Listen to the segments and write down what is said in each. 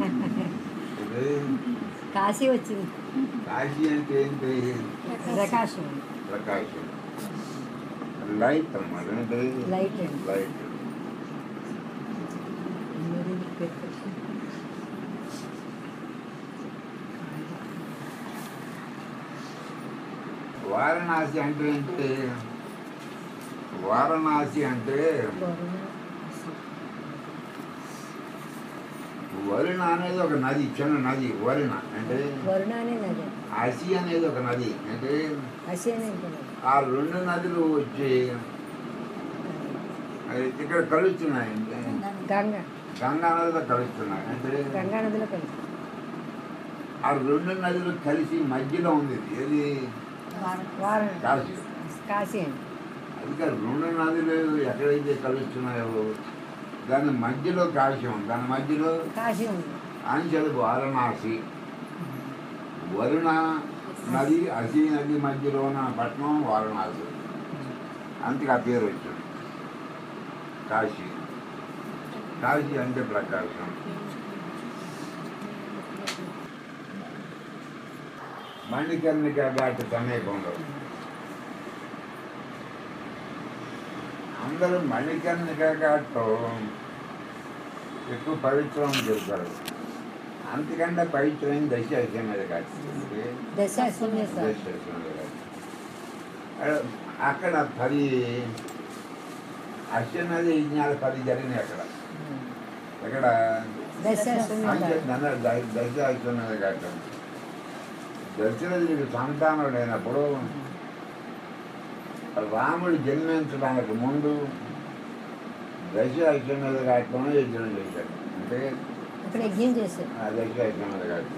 ఇది కాశీ వచ్చింది కాశీ అంటే ఏంటి ప్రకాశం ప్రకాశం లైట్ అన్నమాట ఏంటి లైట్ అండి లైట్ వారణాసి అంటే ఏంటి వారణాసి అంటే వరుణ అనేది ఒక నది చిన్న నది వరుణ అంటే వరుణ అనే నది అసి అనేది ఒక నది అంటే అసి అనే ఉంటుంది ఆ రెండు నదులు వచ్చి అది ఇక్కడ కలుస్తున్నాయి అంటే గంగ గంగా నదిలో కలుస్తున్నాయి అంటే గంగా నదిలో కలిసి ఆ రెండు నదులు కలిసి మధ్యలో ఉంది ఏది వారణ కాశీ కాశీ అండి అది కాదు రెండు నదులు ఎక్కడైతే కలుస్తున్నాయో దాని మధ్యలో కాశీ ఉంది దాని మధ్యలో కాశీ ఉంది అంచెలు వారణాసి వరుణ నది అసి నది మధ్యలో ఉన్న పట్టణం వారణాసి అందుకే ఆ పేరు వచ్చింది కాశీ కాశీ అంటే ప్రకాశం మణికర్ణిక ఘాట్ సమీపంలో అందరూ మణికర్ణిక ఘాట్లో ఎక్కువ పవిత్రం అని చెప్తారు అంతకంటే పవిత్రమైన దశ అశ్వమేధ ఘాట్ దశ అశ్వమేధ దశ అశ్వమేధ ఘాట్ అక్కడ- అక్కడ పది అశ్వమేధ యజ్ఞాలు పది జరిగినాయి అక్కడ అక్కడ దశ అశ్వమేధ అంతే నన్న ద- దశ అశ్వమేధ ఘాట్ దశరథుడికి సంతానుడు అయినప్పుడు రాముడు జన్మించడానికి ముందు దశ అశ్వమేధ ఘాట్లోనే యజ్ఞం చేశాడు అంటే అక్కడ యజ్ఞం చేశారు ఆ దశ అశ్వమేధ ఘాట్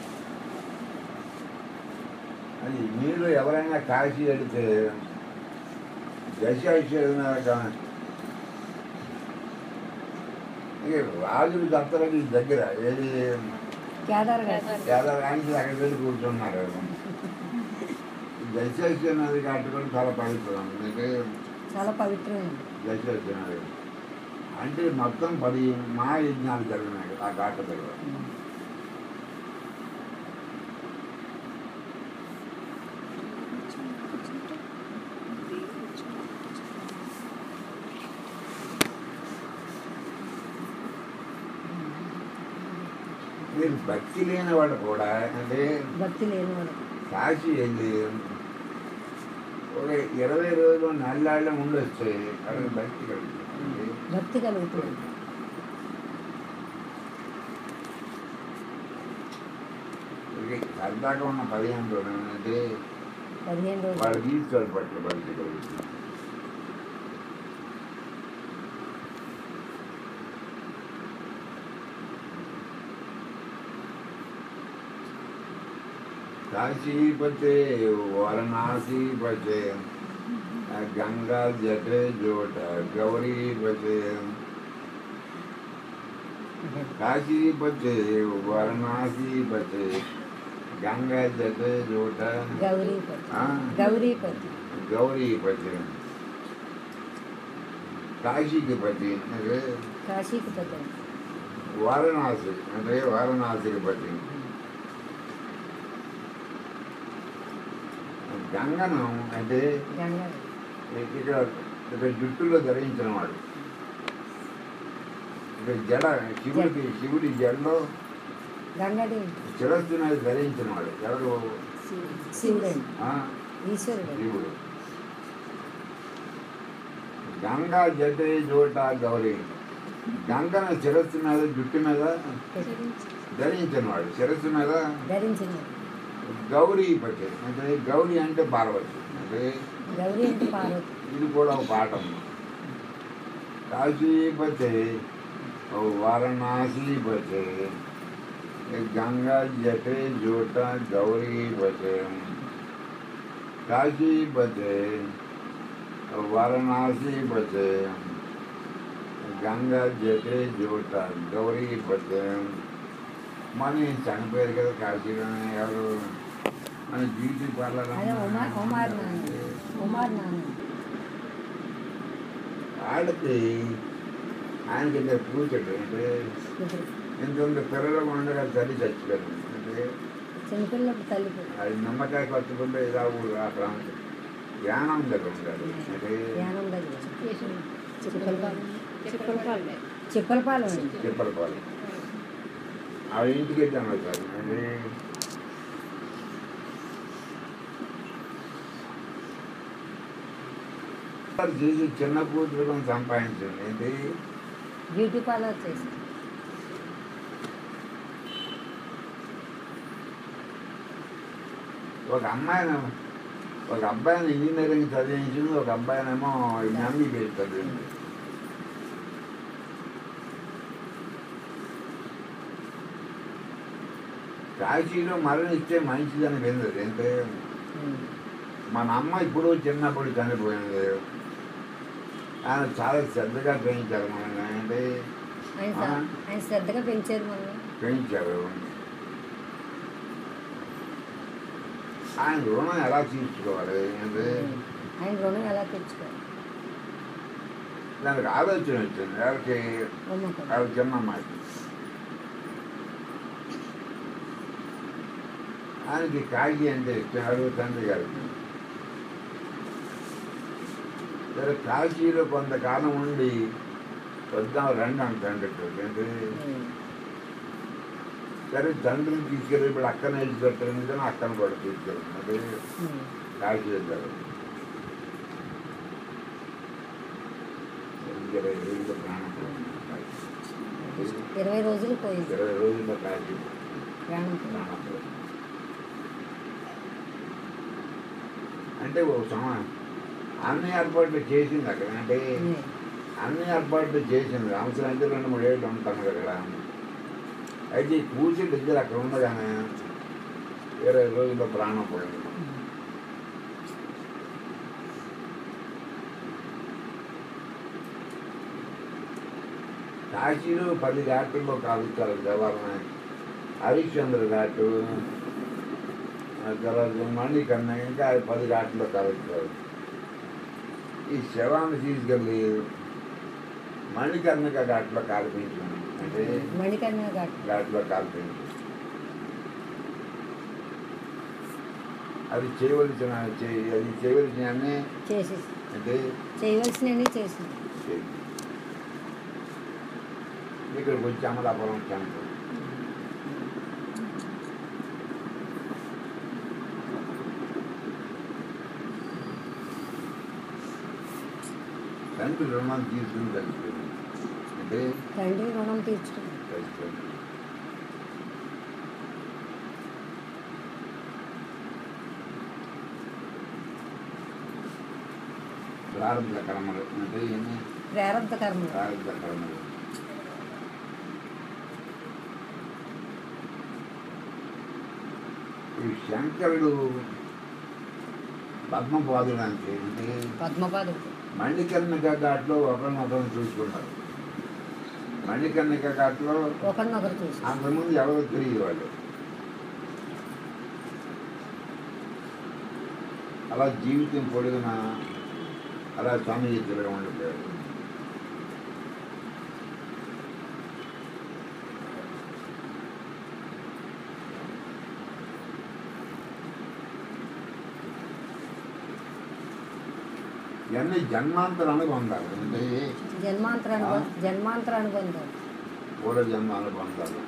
అది మీరు ఎవరైనా కాశీ వెళితే దశ అశ్వమేధ ఘాట్ ఇక రాజుల దత్తలకి దగ్గర ఏది కేదార్ ఘాట్ కేదారానికి అక్కడికి వెళ్ళి కూర్చున్నారు దశేశ్వరనాథ్ ఘాట్ కూడా చాలా పవిత్రం అంటే చాలా పవిత్రమైంది దశేశ్వరనాథ్ అంటే మొత్తం పది మహాయజ్ఞాలు జరిగినాయి ఆ ఘాట్ దగ్గర మీరు భక్తి లేని వాళ్ళు కూడా అంటే భక్తి లేని వాళ్ళు కాశీ వెళ్ళి ఒక ఇరవై రోజులు నెల్లాళ్ళ ఉండొస్తే అక్కడ భక్తి కలుగుతుంది భక్తి కలుగుతుంది ఇక సరదాగా ఉన్న పదిహేను రోజులు అంటే పదిహేను రోజులు వాళ్ళు తీసుకెళ్ళి పట్ల భక్తి కలుగుతుంది काशीपते वाराणसीपते गंगा जटे जोट गौरीपते काशीपते वाराणसीपते गंगा जटे जोट గౌరీపతి हाँ, గౌరీపతి गौरीपते కాశీకి పతి అంటే కాశీకి పతి వారణాసి అంటే వారణాసికి పతి గంగను అంటే గంగా ఇక్కడ ఇక్కడ జుట్టులో ధరించిన వాడు ఇక్కడ జడ శివుడికి శివుడి జడలో గంగాదేవి శిరస్సు మీద ధరించిన వాడు ఎవరు శివుడండి ఆ? ఈశ్వరుడు శివుడు గంగా జటే జోట గౌరీ గంగను శిరస్సు మీద జుట్టు మీద ధరించిన వాడు శిరస్సు మీద ధరించిన గౌరీ పట్టి అంటే గౌరీ అంటే పార్వతి అంటే గౌరీ అంటే పార్వతి ఇది కూడా ఒక పాఠం కాశీపతే వారణాసీపతే గంగా జటే జోట గౌరీపతే కాశీపతే వారణాసీపతే గంగా జటే జోట గౌరీపతే మన చనిపోయారు కదా కాశీలోనే ఎవరు మన బ్యూటీ పార్లర్ అదే ఉమార్ ఉమార్ నాన్న ఉమార్ నాన్న ఆడితే ఆయనకి ఇద్దరు కూర్చోడు అంటే ఇద్దరు ఎందుకంటే పిల్లలు ఉండగా తల్లి చచ్చిపోయింది అంటే చిన్నపిల్లప్పుడు తల్లి పోయి. అది నిమ్మకాయ పట్టుకుంటే ఇలా ఊరు ఆ ప్రాంతం ధ్యానం దగ్గర ఉంటాడు అంటే ధ్యానం దగ్గర చిప్పలపాలెం చిప్పలపాలెం చిప్పలపాలెం అండి చెప్పలపాలి ఆ ఇంటికి వెళ్ళాను సార్ అంటే చేసి చిన్న కూతురు కొని సంపాదించండి ఏంటి బ్యూటీ పార్లర్ చేసి ఒక అమ్మాయిని ఒక అబ్బాయిని ఇంజనీరింగ్ చదివించింది ఒక అబ్బాయినేమో ఎంబీబీఎస్ చదివింది కాశీలో మరణిస్తే మంచిదని విన్నది అంటే మన అమ్మ ఇప్పుడు చిన్నప్పుడు చనిపోయింది ఆయన చాలా శ్రద్ధగా పెంచారు మనల్ని అంటే ఆయన స- ఆయన శ్రద్ధగా పెంచారు మనల్ని పెంచారు ఆయన రుణం ఎలా తీర్చుకోవాలి అంటే ఆయన రుణం ఎలా తెచ్చుకోవాలి దానికి ఆలోచన వచ్చింది ఎవరికి నమ్మకం వాళ్ళ చిన్న అమ్మాయికి ఆయనకి కాగి అంటే ఇష్టం అడుగు తండ్రి గారికి సరే కాశీలో కొంతకాలం ఉండి వద్దాం రండి అంటాడు అంటే సరే తండ్రిని తీసుకెళ్ళి ఇప్పుడు అక్కన వేసిపెట్టారు కానీ అక్కన కూడా తీసుకెళ్ళాను అంటే కాశీ వెళ్ళారు ఇరవై రోజుల ప్రాణం పోయింది. ఇరవై రోజులు పోయింది ఇరవై రోజుల కాశీ ప్రాణం పోయింది. ప్రాణం పోయింది. అంటే ఒక సమయం అన్ని ఏర్పాట్లు చేసింది అక్కడ అంటే ఉమ్. అన్ని ఏర్పాట్లు చేసింది అవసరం అయితే రెండు మూడు ఏళ్ళు ఉంటాను అక్కడ అయితే ఈ కూర్చుంటే ఇద్దరు అక్కడ ఉండగానే ఇరవై రోజుల్లో ప్రాణం పోయింది కాశీలో పది ఘాటుల్లో కాలుస్తారు జవహర్లాల్ హరిశ్చంద్ర ఘాటు ఆ తర్వాత మణికన్న ఇంకా పది ఘాట్లో కాలుస్తారు ఈ శవాన్ని తీసుకెళ్ళి మణికర్ణిక ఘాట్లో కాల్పించాను అంటే మణికర్ణ ఘాట్ ఘాట్లో కాల్పించాను అది చేయవలసిన చే- అది చేయవలసిన అన్నీ చేసి అంటే చేయవలసినవి చేసింది చేయి. ఇక్కడికి వచ్చి అమలాపురం క్యాంపు తండ్రి రుణం తీసుకుని చచ్చిపోయింది అంటే తండ్రి రుణం తీర్చుకుంది చచ్చిపోయింది ప్రారంభ కర్మలు అంటే ఏమి ప్రారంభ కర్మ ప్రారంభ కర్మలు ఈ శంకరుడు పద్మపాదుడు అంటే అంటే పద్మపాదుడు మణికర్ణిక ఘాట్లో ఒకరినొకరు చూసుకున్నారు మణికర్ణిక ఘాట్లో ఒకరినొకరు చూసి అంతకుముందు ఎవరో తెలియదు వాళ్ళు అలా జీవితం పొడుగున అలా సన్నిహితులుగా ఉండిపోయారు ఇవన్నీ జన్మాంతరానికి పొందాలి అంటే జన్మాంతర అనుబంధం జన్మాంతర అనుబంధం పూర్వ జన్మాలు పొందాలి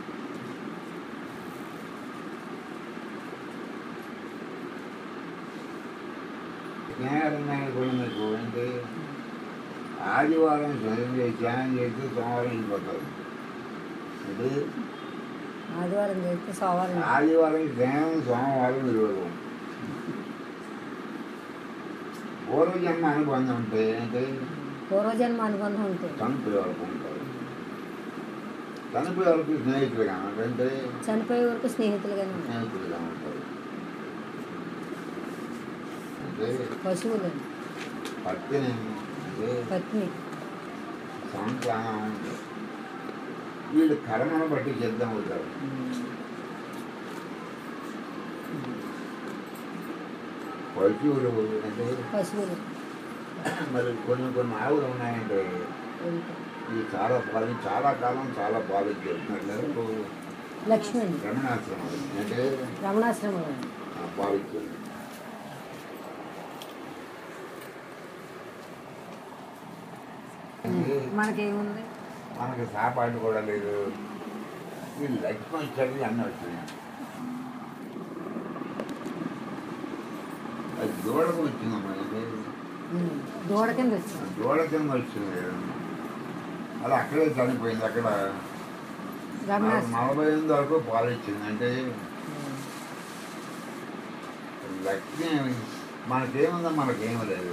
స్నేహరంగా కూడా మీకు అంటే ఆదివారం స్వయం చేసి ధ్యానం చేసి సోమవారం వెళ్ళిపోతారు అంటే ఆదివారం చేస్తే సోమవారం ఆదివారం స్నేహం సోమవారం విరోధం పూర్వజన్మ అనుబంధం ఉంటే అంటే పూర్వజన్మ అనుబంధం ఉంటుంది చనిపోయే వరకు ఉంటారు చనిపోయే వరకు స్నేహితులుగా అంటే చనిపోయే వరకు స్నేహితులుగానే ఉంటారు స్నేహితులుగా ఉంటారు అంటే పశువులు పత్తిని అంటే పత్ని సంతానం వీళ్ళు కర్మను బట్టి సిద్ధం అవుతారు పశువులు అంటే పశువులు మరి కొన్ని కొన్ని ఆవులు ఉన్నాయంటే వెళ్తారు. ఇది చాలా పాలి చాలా కాలం చాలా పాలు చెప్తున్నారు లక్ష్మి అండి రమణాశ్రమం అంటే రమణాశ్రమం అండి పాలిచ్చింది మనకేముంది మనకి సాపాటు కూడా లేదు ఈ లక్ష్మణ్ ఇచ్చాడు అన్నీ వచ్చినాయి అది దూడకు వచ్చిందమ్మా ఇది ఉమ్. దూడ కింద వచ్చింది దూడ కింద వచ్చింది అది అక్కడే చనిపోయింది అక్కడ రమణాశ్రమం నలభై ఎనిమిది వరకు పాలు ఇచ్చింది అంటే ఉమ్. లక్ష్మి మనకేముందో మనకేమీ లేదు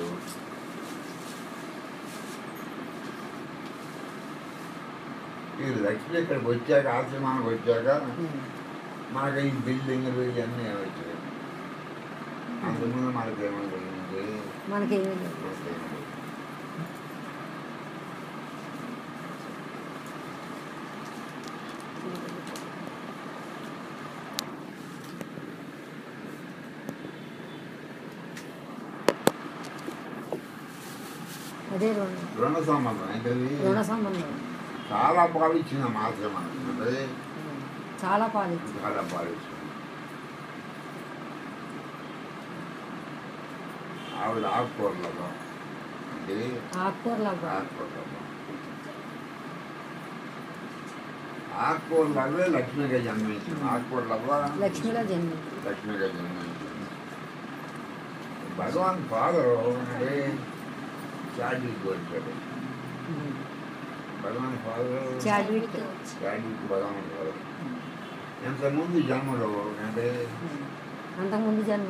ఈ లక్ష్మి ఇక్కడికి వచ్చాక ఆశ్రమానికి వచ్చాక ఉమ్. మనకి ఈ బిల్డింగ్లు ఇవన్నీ వచ్చాయి అంతకుముందు మనకేమో మనకేమీ లేదు అదే రుణ రుణ సంబంధం ఏంటది రుణ సంబంధం చాలా పాలు ఇచ్చింది మా ఆశ్రమానికి అంటే ఉమ్. చాలా పాలు ఇచ్చింది. చాలా పాలు ఇచ్చింది ఆవిడ ఆకుకూరలలో అంటే ఆకుకూరలు అవ్వ ఆకుకూరలలో ఆకుకూరలవే లక్ష్మిగా జన్మించింది ఆకుకూరలవ్వ లక్ష్మిలో జన్మించింది లక్ష్మిగా జన్మించింది భగవాన్ ఫాదర్ అంటే చార్జీకి వచ్చాడు ఉమ్. భగవాన్ ఫాదర్ చాడ్విక్ చార్జీకి భగవాన్ ఫాదర్ ఎంతమంది జన్మలో అంటే ఉమ్. అంతకుముందు జన్మ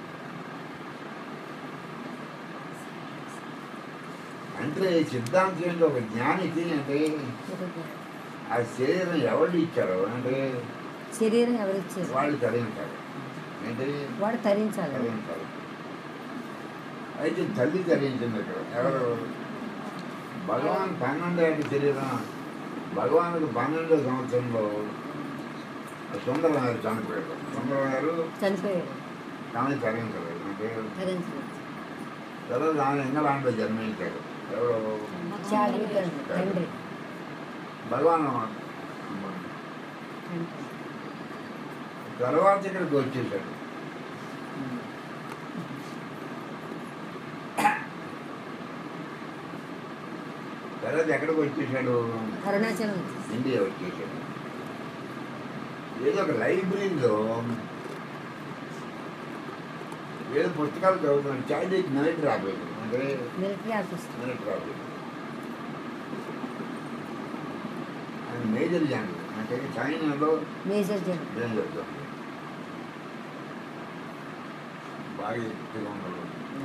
అంటే సిద్ధాంతం ఏంటి ఒక జ్ఞానికి అంటే ఆ శరీరం ఎవరు ఇచ్చారో అంటే శరీరం ఎవరిచ్చారు వాళ్ళు తరించారు అంటే వాడు తరించాలి తరించారు అయితే తల్లి తరించింది ఇక్కడ ఎవరు భగవాన్ పన్నెండు ఏళ్ళ శరీరం భగవానుడు పన్నెండో సంవత్సరంలో సుందరం గారు చనిపోయారు సుందరం గారు చనిపోయాడు కానీ తరించలేదు అంటే తరించలేదు తర్వాత ఆయన ఇంగ్లాండ్లో జన్మించాడు ఎవరు చాడ్విక్ అండి తండ్రి భగవాన్ తండ్రి. తర్వాత ఇక్కడికి వచ్చేసాడు తర్వాత ఎక్కడికి వచ్చేసాడు అరుణాచలం వచ్చేసి. ఇండియా వచ్చేసాడు ఏదో ఒక లైబ్రరీలో ఏదో పుస్తకాలు చదువుతున్నాడు చాయీకి నైట్ రాబోయేది అంటే మిలిటరీ ఆఫీసర్ నైట్ రాబోయేది ఆయన మేజర్ జనరల్ అంటే చైనాలో మేజర్ జనరల్ మేజర్ జనరల్ బాగా ఎక్కువగా ఉన్నాడు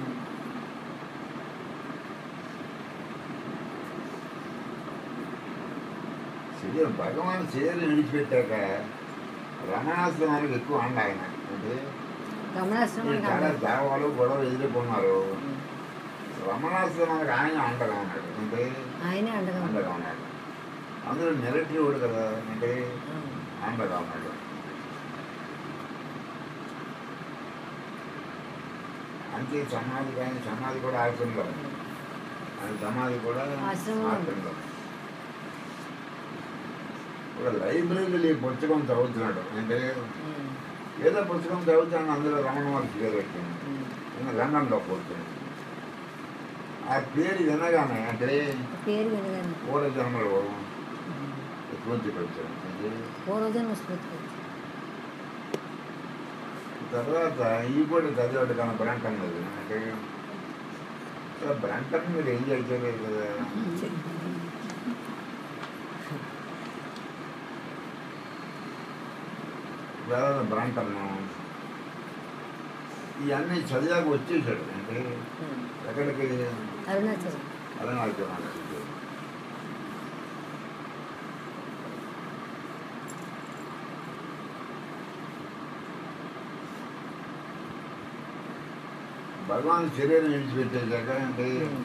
శరీరం భగవాన్ శరీరం విడిచిపెట్టాక రమణాశ్రమానికి ఎక్కువ అండ ఆయన అంటే ఈ రమణాశ్రమానికి చాలా అందరూ- దేవాలు గొడవ ఎదుర్కొన్నారు రమణాశ్రమానికి ఆయన అండగా ఉన్నాడు అంటే ఆయనే అండగా ఉన్నాడు. అండగా ఉన్నాడు అందులో మిలిటరీ వాడు కదా అంటే ఆ. అండగా ఉన్నాడు అంతే సమాధి కానీ సమాధి కూడా ఆశ్రమంలో ఉంది ఆయన సమాధి కూడా ఆశ్రమంలో ఉంది. ఆశ్రమంలో ఉంది. ఒక లైబ్రరీలో ఈ పుస్తకం చదువుతున్నాడు అంటే ఉమ్. ఏదో పుస్తకం చదువుతాను అందులో రమణ మహర్షి పేరు వచ్చింది ఉమ్. ఇంకా లండన్లో కూర్చుంది ఆ పేరు వినగానే అంటే పేరు వినగానే పూర్వ జన్మలో ఉమ్. స్ఫూర్తికి వచ్చాను అంటే పూర్వజన్మ స్మృతికి వచ్చి. తర్వాత ఈ కూడా చదివాడు కానీ బ్రాంటన్ లేదు అంటే అసలు బ్రాంటన్ మీరు ఏం చేయలేదు కదా తర్వాత బ్రాంటన్ ఇవన్నీ చదివాక వచ్చేసాడు అంటే ఉమ్. ఎక్కడికి అరుణాచలం అరుణాచలం భగవాన్ శరీరం విడిచిపెట్టేశాక అంటే ఉమ్.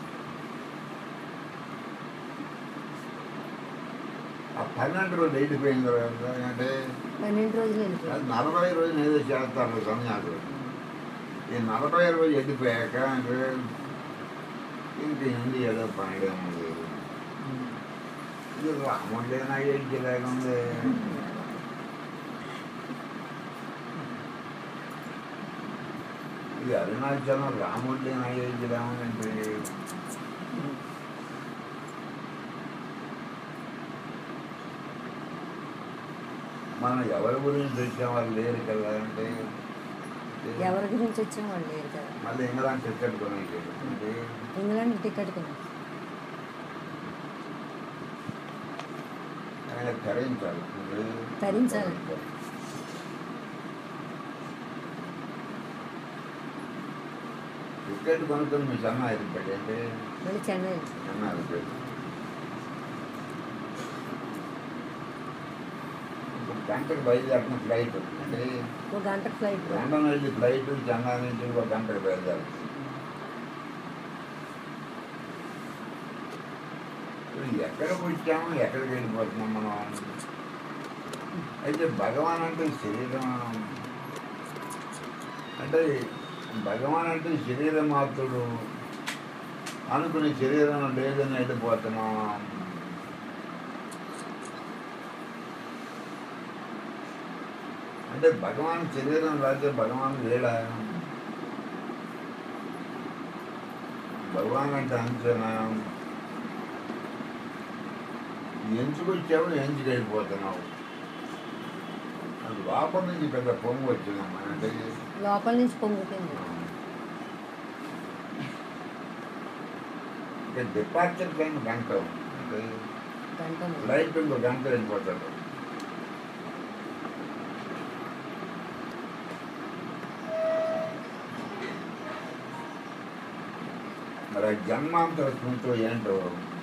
ఆ పన్నెండు రోజులు వెళ్ళిపోయిన తర్వాత అంటే పన్నెండు రోజులు వెళ్ళిపోయాడు అది నలభై రోజులు ఏదో చేస్తారు సన్యాసులు ఈ నలభై రోజులు వెళ్ళిపోయాక అంటే ఇంక ఇండి ఏదో పనిడేమో లేదు ఉమ్. ఇది రాముడు నైవేద్యం లేకుంది ఇది అరుణాచలం రాముడి నైవేద్యం ఏముందంటే మనం ఎవరి గురించి వచ్చాం వాళ్ళు లేరు కదా అంటే ఎవరి గురించి వచ్చాం వాళ్ళు లేరు కదా మళ్ళీ ఇంగ్లాండ్ టికెట్ కొనేది అంటే ఇంగ్లాండ్ టికెట్ కొన్నాం ఆయన తరించాలి తరించాలి. టికెట్ కొనుక్కొని మీ చెన్న అయిపోయింది అంటే మళ్ళీ చెన్నై చెన్న అయిపోయింది గంటకు బయలుదేరిన ఫ్లైట్ అంటే ఒక గంట ఫ్లైట్ లండన్ వెళ్ళి ఫ్లైట్ చెన్నై నుంచి ఒక గంటకు బయలుదేరి ఎక్కడికి వచ్చాము ఎక్కడికి వెళ్ళిపోతున్నాం మనం అయితే భగవాన్ అంటే శరీరం అంటే భగవాన్ అంటే శరీర మాత్రుడు అనుకునే శరీరం లేదని వెళ్ళిపోతున్నాం అంటే భగవాన్ శరీరం రాస్తే భగవాన్ లేడా భగవాన్ అంటే అంతేనా ఎంచుకొచ్చావు ఎంచుకు వెళ్ళిపోతున్నావు అది లోపల నుంచి పెద్ద పొంగు వచ్చిందమ్మా అంటే లోపల నుంచి పొంగుతుంది ఇక డిపార్చర్ టైం గంట అంటే గంట ముందు. లైట్ ఇంకో గంట వెళ్ళిపోతాడు మరి ఆ జన్మాంతర స్మృతిలో ఏంటో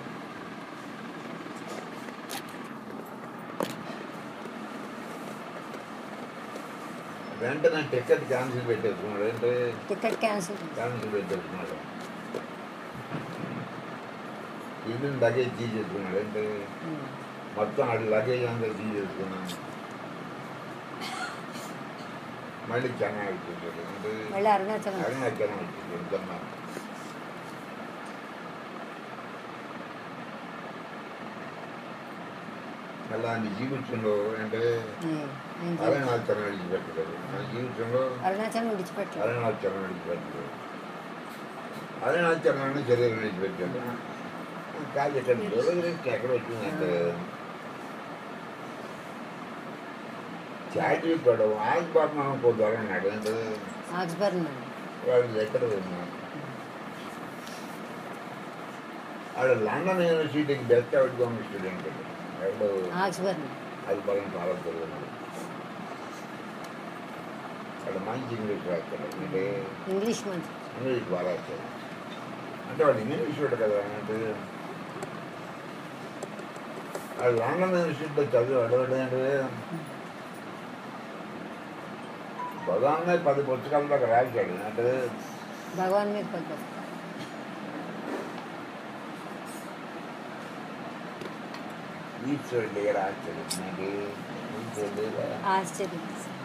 వెంటనే టికెట్ క్యాన్సిల్ పెట్టేసుకున్నాడు అంటే టికెట్ క్యాన్సిల్ క్యాన్సిల్ పెట్టేసుకున్నాడు ఇల్లు లగేజ్ తీసేసుకున్నాడు అంటే మొత్తం ఆడి లగేజ్ అంతా తీసేసుకున్నాను మళ్ళీ చెన్నై వచ్చేసాడు అంటే మళ్ళీ అరుణాచలం అరుణాచలం వచ్చేసాడు చెన్నై మళ్ళీ ఆయన జీవితంలో అంటే ఉమ్, ఏం చేయాలి? అరుణాచలం విడిచిపెట్టలేదు నా జీవితంలో అరుణాచలం విడిచిపెట్టాలి అరుణాచలం విడిచిపెట్టలేదు అరుణాచలాన్ని శరీరం విడిచిపెట్టాడు కాదు ఇక్కడ దురదృష్టి ఎక్కడ వచ్చిందంటే చాటి కూడా ఆగ్బాట్నం పోతాడు అన్నాడు అంటే ఆక్స్బర్న్ వాళ్ళు ఎక్కడ ఉన్నారు వాడు లండన్ యూనివర్సిటీకి బెస్ట్ అవుట్ గోయింగ్ స్టూడెంట్ ఎక్కడ ఆక్స్బర్న్ అది బలం చాలా తెలియదు వాడు మంచి ఇంగ్లీష్ రాస్తాడు అంటే ఇంగ్లీష్ మంచి ఇంగ్లీష్ బాగా రాస్తాడు అంటే వాడు ఇంగ్లీష్ వాడు కదా అంటే వాడు లండన్ యూనివర్సిటీలో చదివాడు వాడు అంటే భగవాన్నే పది పుస్తకాల దాకా రాశాడు అంటే భగవాన్ మీద పడ్డారు ఈశ్వరుడు దగ్గర రాశాడు నాకు ఈశ్వరుడు దగ్గర ఆశ్చర్యం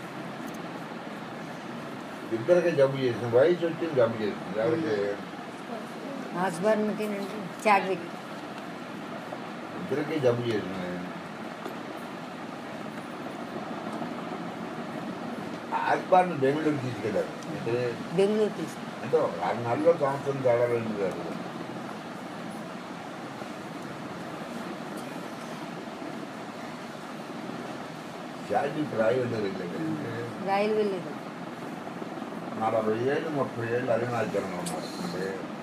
ఇద్దరికి జబ్బు చేసింది వయసు వచ్చింది జబ్బు చేసింది కాబట్టి ఆక్స్బర్న్కి నుండి చాడ్విక్ ఇద్దరికి జబ్బు చేసింది ఆత్మాన్ని బెంగళూరు తీసుకెళ్ళారు అంటే బెంగళూరు తీసుకు అంటే ఒక ఆరు నెలలో సంవత్సరం తేడా వెళ్ళి కాదు చార్జీ ప్రైవేట్ వెళ్ళాడు రైలు వెళ్ళేది నలభై ఏళ్ళు ముప్పై ఏళ్ళు అరుణాచలంలో ఉన్నారు అంటే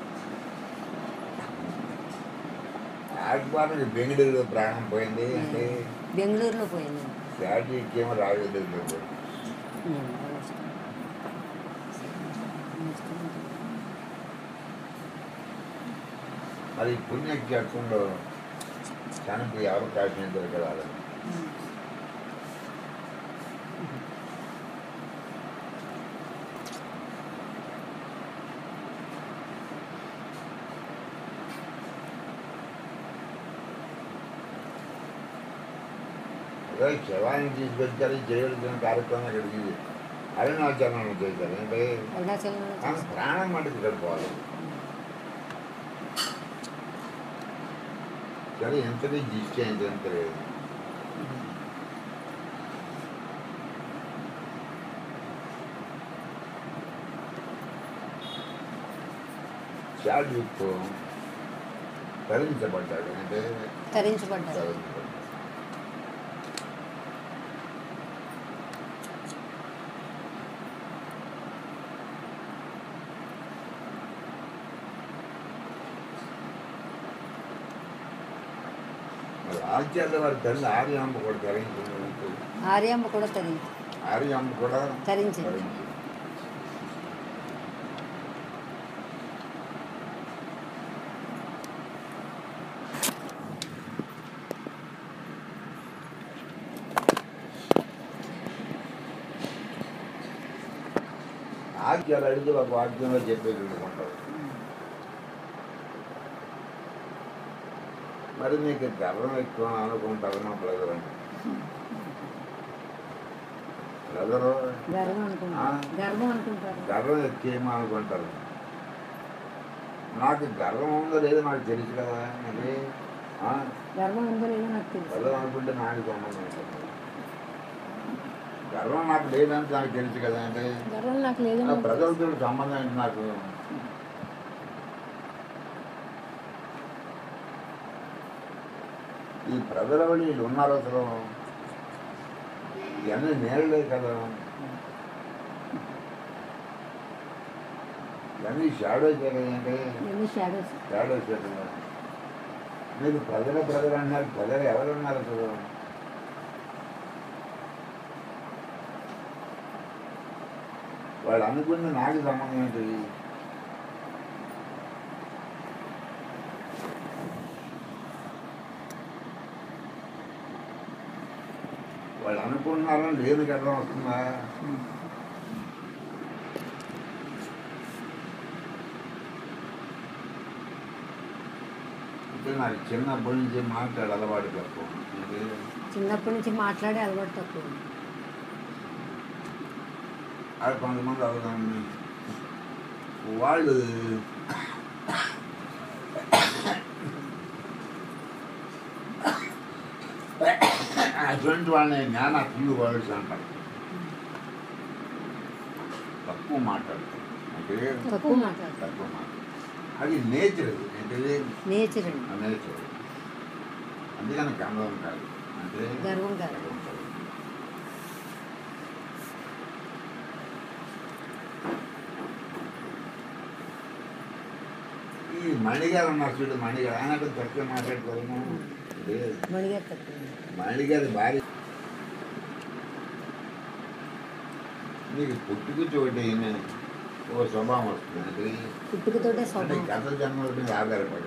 ఆగ్బార్కి బెంగళూరులో ప్రాణం పోయింది అంటే బెంగళూరులో పోయింది చార్జీకి ఏమో రాయలేదు ఉమ్, నమస్కారం. నమస్కారం. మరి పుణ్యక్షేత్రంలో చనిపోయే అవకాశం దొరకరాదు ఉమ్. అదే శవాన్ని తీసుకొచ్చారు చేయవలసిన కార్యక్రమం ఇక్కడికి అరుణాచలంలో చేశారు అంటే అరుణాచలం ఆ ప్రాణం మటుకు సరిపోవాలి కానీ ఎంతది దిష్టి ఎంత ఎంత లేదు షాడ్విక్ తరించబడ్డాడు అంటే తరించబడ్డారు తరించబడ్డాడు మరి ఆచార్య వారి తల్లి ఆర్యామ్మ కూడా తరించింది ఆర్యమ్మ కూడా తరించి ఆర్యామ్మ కూడా తరించింది తరించింది ఆజ్ఞలు అడిగితే ఒక వాక్యంలో చెప్పేది ఉంటారు మరి నీకు గర్వం ఎక్కువ అనుకుంటారు నా బ్రదర్ అని బ్రదరు గర్వం అనుకుంటారు గర్వం అనుకుంటారు గర్వం ఎక్కువేమో అనుకుంటారు నాకు గర్వం ఉందో లేదో నాకు తెలుసు కదా అది ఆ, గర్వం ఉందో లేదో నాకు తెలుసు గర్వం అనుకుంటే నాకు సంబంధం ఉంటుంది గర్వం నాకు లేదంటే నాకు తెలుసు కదా అంటే గర్వం నాకు లేదో నా నాకు తెలుసు. ప్రజలతో సంబంధం ఏంటి నాకు ఈ ప్రజల వాళ్ళు వీళ్ళు ఉన్నారు అసలు ఇవన్నీ నేరలే కదా ఇవన్నీ షాడో అంటే ఎన్ని షాడోస్ షాడో కదా మీరు ప్రజల ప్రజలు అన్నారు ప్రజలు ఎవరు ఉన్నారు అసలు వాళ్ళు అనుకున్న నాకు సంబంధం ఏంటి వాళ్ళు అనుకుంటున్నారని లేదు గర్వం వస్తుందా అంటే నాకు చిన్నప్పటి నుంచి మాట్లాడే అలవాటు తక్కువ అంటే చిన్నప్పటి నుంచి మాట్లాడే అలవాటు తక్కువ అది కొంతమంది అవుతాం వాళ్ళు అటువంటి వాళ్ళని జ్ఞాన ఫీల్ వర్డ్స్ అంటారు తక్కువ మాట్లాడతారు అంటే తక్కువ మాట్లాడతారు తక్కువ మాట్లాడతారు అది నేచర్ అది అంటే నేచర్ అండి నేచర్ అందుకని గంధం కాదు అంటే గర్వం కాదు. గర్వం కాదు. ఈ మణిగారు ఉన్నారు చూడు మణిగారు ఆయన కొంచెం తక్కువ మాట్లాడుకోలేము ఇది మణిగారు తక్కువ మణిగారి భార్య నీకు పుట్టుకు చోటి ఓ స్వభావం వస్తుంది అంటే పుట్టుకతోటే అంటే స్వభావం గత జన్మల మీద ఆధారపడి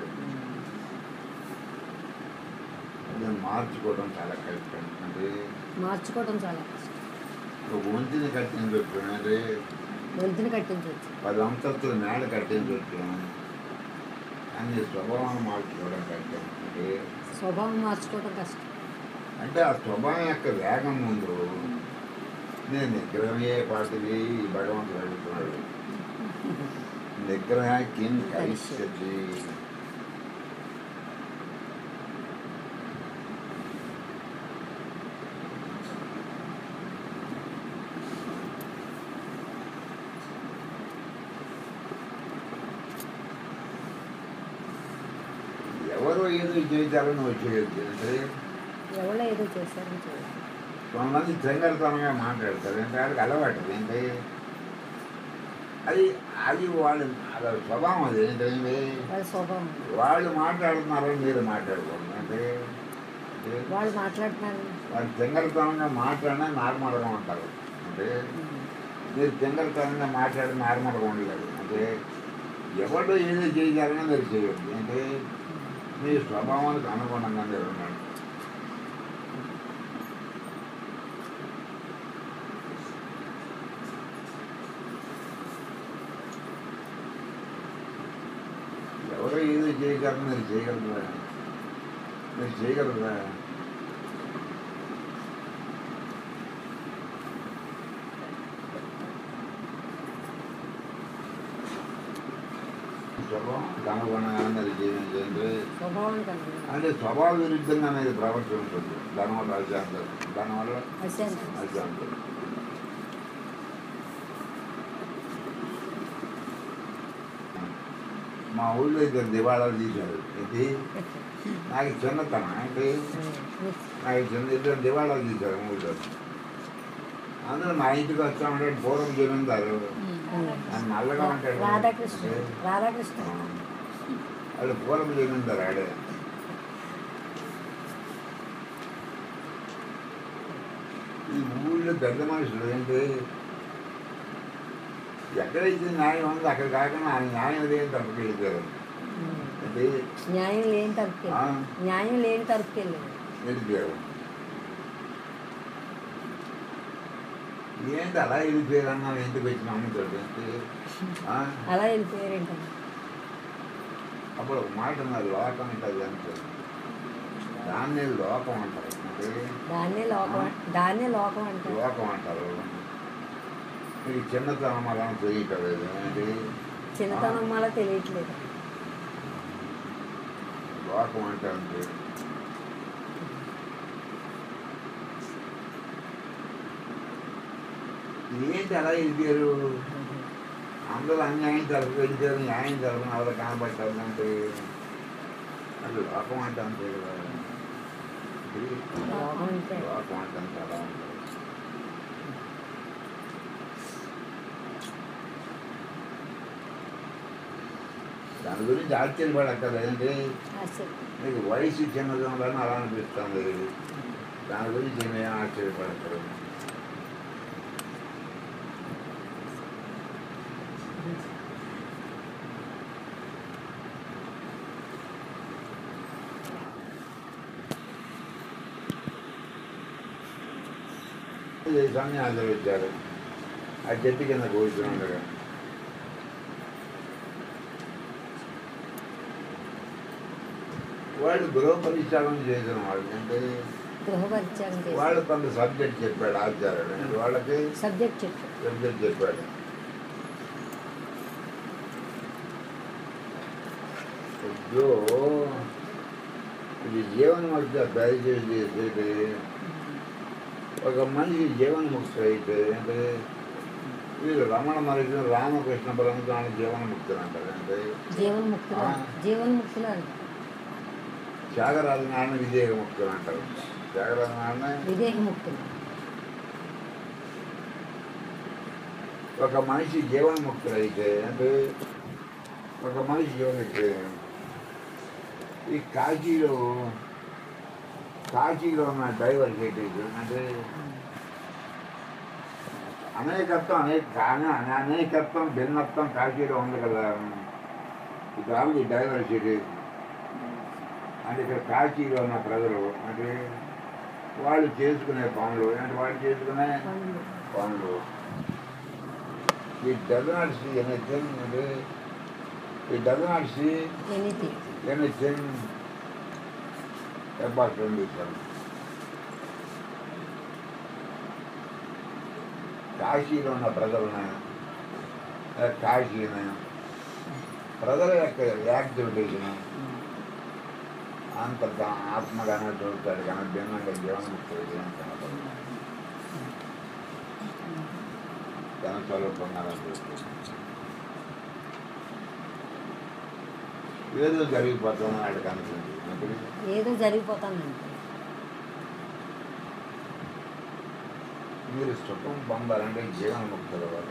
దాన్ని మార్చుకోవడం చాలా కష్టం అంటే మార్చుకోవడం చాలా కష్టం ఒక వంతిని కట్టించవచ్చు అంటే వెళ్తుని కట్టించవచ్చు పది అంతస్తుల మేడ కట్టించవచ్చు కానీ స్వభావాన్ని మార్చుకోవడం కష్టం అంటే స్వభావం మార్చుకోవడం కష్టం అంటే ఆ స్వభావం యొక్క వేగం ముందు నేను నిగ్రహమే పాటిది ఈ భగవంతుడు అడుగుతున్నాడు నిగ్రహ కిం కరిష్యతి ఎవరో ఏదో చేశారని వచ్చేది అంటే ఎవరో ఏదో చేశారని చూడాలి కొంతమంది చెంగరతనంగా మాట్లాడతారు అంటే వాళ్ళకి అలవాటు ఏంటి అది అది వాళ్ళు అలా స్వభావం అది ఏంటంటే వాళ్ళ స్వభావం వాళ్ళు మాట్లాడుతున్నారని మీరు మాట్లాడకూడదు అంటే అంటే వాళ్ళు మాట్లాడుతున్నారు వాళ్ళు చెంగరతనంగా మాట్లాడినా నార్మల్గా ఉంటారు అంటే మీరు చెంగరతనంగా మాట్లాడి నార్మల్గా ఉండలేదు అంటే ఎవరు ఏదో చేయాలని మీరు చేయొద్దు అంటే మీ స్వభావానికి అనుగుణంగా మీరు ఉండండి ఎవరో ఏదో చేయగలరు మీరు చేయగలరా మీరు చేయగలరా స్వభావానికి అనుగుణంగానే అది జీవించండి స్వభావానికి అనుగుణంగా అంటే స్వభావ విరుద్ధంగా అనేది ప్రవర్తన ఉంటుంది ధనం వల్ల అశాంతం ధనం వల్ల అశాంతి అశాంతం మా ఊళ్ళో ఇద్దరు దివాళాలు తీశారు ఇది నాకు చిన్నతనం అంటే నాకు చిన్న ఇద్దరు దివాళాలు తీశారు ఊళ్ళో అందరూ మా ఇంటికి వస్తా ఉంటే పూర్వం జమీందారు ఆయన నల్లగా ఉంటాడు రాధాకృష్ణ రాధాకృష్ణ వాళ్ళు పూర్వం జమీందారు ఆడే ఈ ఊళ్ళో పెద్ద మనుషులు ఏంటి ఎక్కడైతే న్యాయం ఉందో అక్కడ కాకుండా ఆ న్యాయం లేని తప్పకి వెళ్తారు అంటే న్యాయం లేని తరపుకి ఆ, న్యాయం లేని తరపుకి వెళ్ళాడు వెళ్ళిపోయారు ఏంటి అలా వెళ్ళిపోయారన్నా ఎందుకు వచ్చి నమ్ముతాడు ఏంటి ఆ? అలా వెళ్ళిపోయారు ఏంటంటే అప్పుడు ఒక మాట ఉన్నది లోకం ఉంటుంది అంటే దాన్ని లోకం అంటారు అంటే దాన్నే లోకం అం- దాన్నే లోకం అంటారు లోకం అంటారు మీకు చిన్నతనం అలా తెలియటలేదు ఏంటి చిన్నతనం వల్ల తెలియట్లేదు లోకం అంటే అంతే ఏంటి అలా వెళ్ళిపోయారు అందరూ అన్యాయం తరపు వెళ్ళిపోయారు న్యాయం తరపున ఎవరు కనబట్టారు అంటే అది లోకం అంటే అంతే కదా ఇది లోకం అంటే లోకం అంటే అంతే అలా ఉంటుంది దాని గురించి ఆశ్చర్యపడక్కర్లేదండి అసలు మీకు వయసు చిన్నదంలో అలా అనిపిస్తుంది దాని గురించి ఏమేమి ఆశ్చర్యపడతారు సన్యాసులు వచ్చారు ఆ చెట్టు కింద కూర్చుని ఉండగా వాళ్ళు గృహ పరిశ్రమం చేసిన వాళ్ళు అంటే గృహపరిచయం చేసి వాళ్ళు కొంత సబ్జెక్ట్ చెప్పాడు ఆచార్యుడు అంటే వాళ్ళకి సబ్జెక్ట్ చెప్పు సబ్జెక్ట్ చెప్పాడు जो ఇది జీవన్ముక్తి దయచేసి చేసేది ఒక మనిషి జీవన్ముక్తి అయితే అంటే వీళ్ళు రమణ మహర్షి రామకృష్ణ పరమతాన్ని జీవన్ముక్తులు అంటారు అంటే జీవన్ముక్తులు ఆ. జీవన్ముక్తులు అంటారు త్యాగరాజ నాన్న విజయముక్తులు అంటారు త్యాగరాజ నాన్న విదేహముక్తులు ఒక మనిషి జీవన్ముక్తులు అయితే అంటే ఒక మనిషి జీవనముక్తి ఈ కాశీలో కాశీలో ఉన్న డైవర్సిటీ అంటే అనేకత్వం అనేక కానీ అనేకత్వం భిన్నత్వం కాశీలో ఉంది కదా ఇది ఆవిడ డైవర్సిటీ అంటే ఇక్కడ కాశీలో ఉన్న ప్రజలు అంటే వాళ్ళు చేసుకునే పనులు అంటే వాళ్ళు చేసుకునే పనులు పనులు ఈ డజ్ నాట్ సీ ఎనీథింగ్ అంటే he does not see anything anything about condition కాశీలో ఉన్న ప్రజలను లేదా కాశీని ప్రజల యొక్క యాక్టివిటీస్ని అంత గా- ఆత్మగానే చూస్తాడు కానీ భిన్నంగా జీవనముక్తి ఏం కనపడదు తన స్వరూపంగానే చూస్తాడు ఏదో జరిగిపోతుంది వాడికి అనుకుంది అందుకని ఏదో జరిగిపోతుందండి మీరు సుఖం పొందాలంటే జీవనముక్తులు వాళ్ళు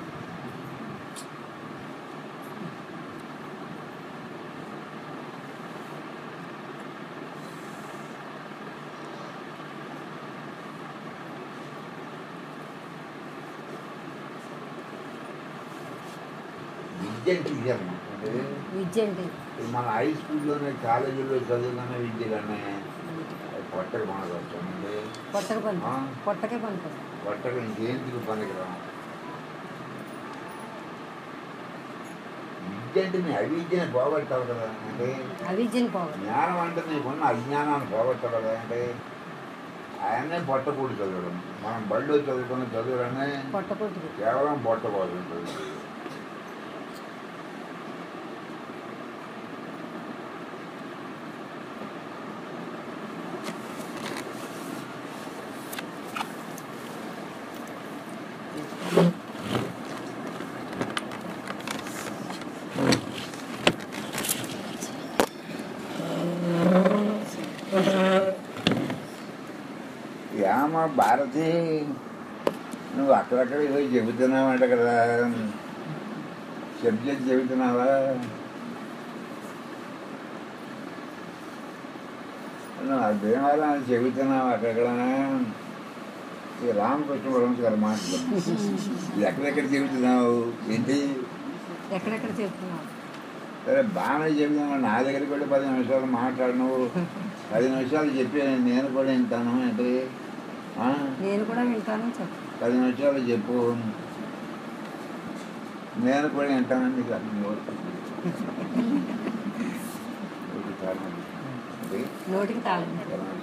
విద్య అంటే ఇదమ్మా అంటే విద్య అంటే ఇది మన హై స్కూల్లోనే కాలేజీలో చదువుకునే విద్యలనే పొట్టకు మనకొస్తుంది పొట్టక పని ఆ. పొట్టకే పనుకోండి పొట్టకు ఇంకేందుకు పనికిరాం విద్య అంటే నీ అవిద్యని పోగొట్టాలి కదా అంటే అవిద్యని పోవాలి జ్ఞానం అంటే నీకున్న అజ్ఞానాన్ని పోగొట్టాలి కదా అంటే ఆయనే పొట్టకూడి చదవడం మనం బడిలో చదువుకున్న చదువులనే పొట్టకొట్టుకు కేవలం పొట్ట పోతుంటుంది ఏమో భారతి నువ్వు అక్కడక్కడికి పోయి చెబుతున్నావంట కదా సబ్జెక్ట్ చెబుతున్నావా నువ్వు అదేమారా చెబుతున్నావు అక్కడ ఈ రామకృష్ణ పరమశ గారు మాటలు ఇది ఎక్కడెక్కడ చెబుతున్నావు ఏంటి ఎక్కడెక్కడ చెప్తున్నావు సరే బాగానే చెబుతున్నావు నా దగ్గరికి కూడా పది నిమిషాలు మాట్లాడు నువ్వు పది నిమిషాలు చెప్పి నేను కూడా వింటాను ఏంటి ఆ? నేను కూడా వింటాను చెప్పు పది నిమిషాలు చెప్పు నేను కూడా వింటానండి నీకు అర్థం కాదు. ఇది కారణం. ఇది నోటికి తాళం కారణం.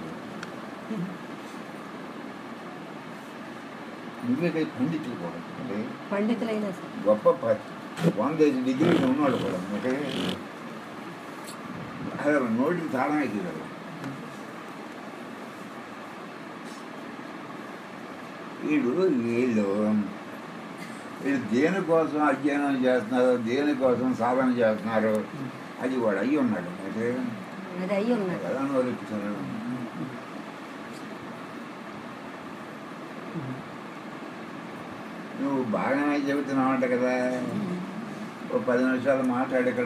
నువ్వే పోయి పండితులు కూడా అంటే పండితులైనా సరే గొప్ప ప- వంద ఐదు డిగ్రీలు ఉన్నాడు కూడా అంటే అసలు నోటికి తాళం అయితే కదా వీడు వీళ్ళు వీళ్ళు దేనికోసం అధ్యయనం చేస్తున్నారు దేనికోసం సాధన చేస్తున్నారు అది వాడు అయ్యి ఉన్నాడు అయితే అది అయ్యి ఉన్నది ఎలా నోరెక్కుతారు నువ్వు బాగానే చెబుతున్నావు అంట కదా ఓ పది నిమిషాలు మాట్లాడు ఇక్కడ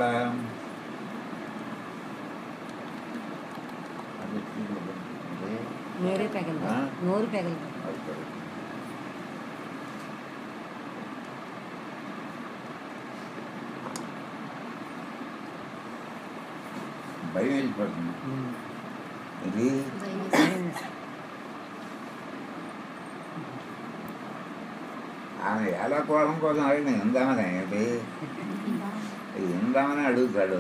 అది అంటే నోరే పెగలదు ఆ? నోరు పెగలదు అది కాదు. భయం వేసిపోతుంది ఇది ఆమె ఎలా కోపం కోసం అడిగిన ఎందామని ఏంటి ఎందామని అడుగుతాడు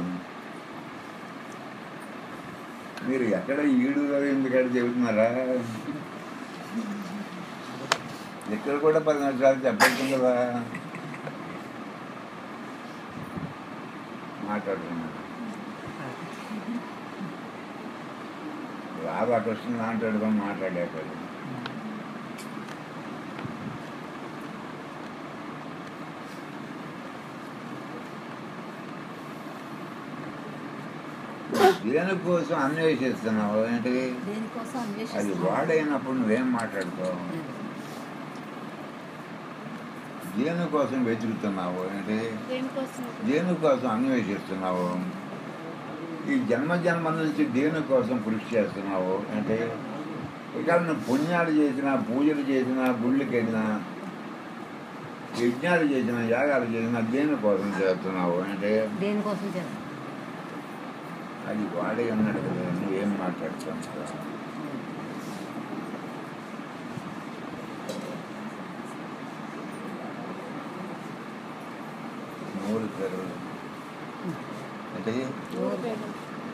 మీరు ఎక్కడ ఈడు ఎందుకంటే చెబుతున్నారా ఇక్కడ కూడా పది నిమిషాలు చెప్పచ్చు కదా మాట్లాడుతున్నాడు రాధాకృష్ణ మాట్లాడుకొని మాట్లాడేటాడు దేనికోసం అన్వేషిస్తున్నావు ఏంటి దేనికోసం అది అన్వేషిస్తున్నావు వాడైనప్పుడు నువ్వేం మాట్లాడుతావు దేనికోసం వెతుకుతున్నావు ఏంటి దేనికోసం దేనికోసం అన్వేషిస్తున్నావు ఈ జన్మ జన్మ నుంచి దేనికోసం కృషి చేస్తున్నావు అంటే ఇక్కడ నువ్వు పుణ్యాలు చేసినా పూజలు చేసినా గుళ్ళకి వెళ్ళినా యజ్ఞాలు చేసినా యాగాలు చేసినా దేనికోసం చేస్తున్నావు అంటే దేనికోసం చేస్తావు అది వాడే ఉన్నాడు కదా నువ్వేం మాట్లాడుతావు నూరు తెరవు అంటే నోరు పెగలదు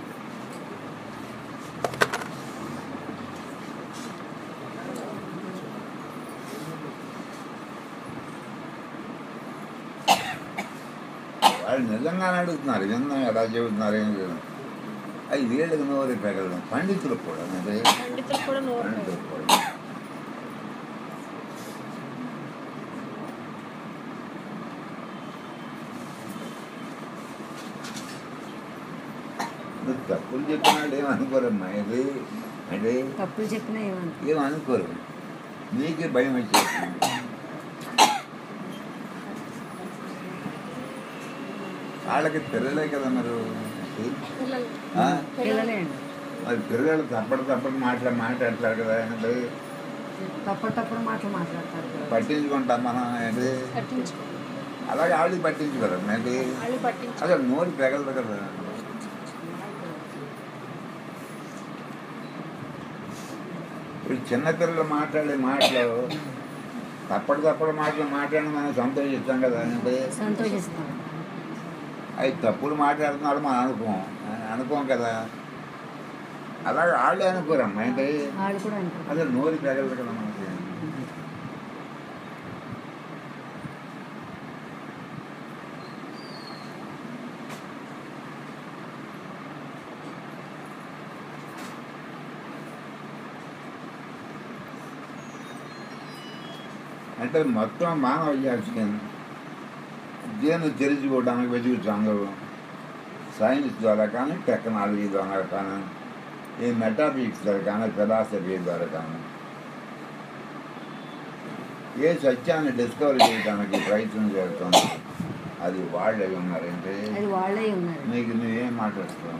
వాళ్ళు నిజంగానే అడుగుతున్నారు విందాం ఎలా చెబుతున్నారు ఏం లేదు అది వీళ్ళకి నోరు పెగలడం పండితులకు కూడా అంటే పండితులు కూడా నోరు పండితులకు కూడా నువ్వు తప్పులు చెప్పినాడు ఏమనుకోరమ్మా ఇది అంటే తప్పులు చెప్పినా ఏమన్నా ఏమనుకోరు నీకే భయం వచ్చేస్తుంది వాళ్ళకి పిల్లలే కదా మరి ఆ? పిల్లలే అండి మరి పిల్లలు తప్పడు తప్పడు మాట్లా మాట్లాడతారు కదా అంటే తప్పుడు తప్పుడు మాటలు మాట్లాడతారు కదా. పట్టించుకుంటాం మనం ఏంటి పట్టించుకో అలాగే వాళ్ళు పట్టించుకోరు ఏంటి వాళ్ళు పట్టించుకో అసలు నోరు పెగలదు కదా ఇప్పుడు చిన్నపిల్లలు మాట్లాడే మాటలు తప్పడు తప్పడు మాటలు మాట్లాడి మనం సంతోషిస్తాం కదా అంటే సంతోషిస్తాం అవి తప్పులు మాట్లాడుతున్నారు మనం అనుకోం అనుకోం కదా అలాగే వాళ్ళే అనుకోరమ్మా ఏంటి వాళ్ళు కూడా అంటారు అసలు నోరు పెగలదు కదా మనకి అంటే మొత్తం మానవ జాతికి దేన్ని తెలుసుకోవడానికి వెతుకుతాను సైన్స్ ద్వారా కానీ టెక్నాలజీ ద్వారా కానీ ఈ మెటాఫిజిక్స్ ద్వారా కానీ ఫిలాసఫీ ద్వారా కానీ ఏ సత్యాన్ని డిస్కవర్ చేయడానికి ప్రయత్నం చేస్తాను అది వాళ్ళే ఉన్నారంటే అది వాళ్ళే ఉన్నారు నీకు నువ్వేం మాట్లాడుతున్నావు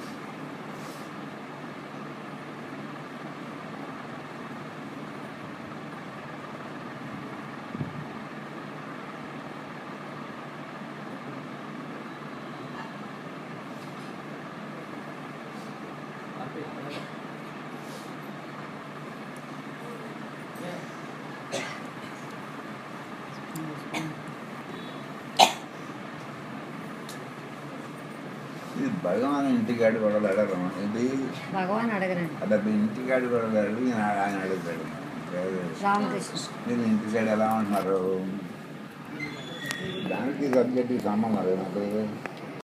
ఇది భగవాన్ ఇంటికాడు కూడా అడగడం ఇది భగవాన్ అడగరండి అదే ఇంటికాడు కూడా అడిగి ఆయన అడుగుతాడు రామకృష్ణ మీరు ఇంటికాడు ఎలా ఉంటున్నారు దానికి సబ్జెక్ట్కి సంబంధం లేదు నాకు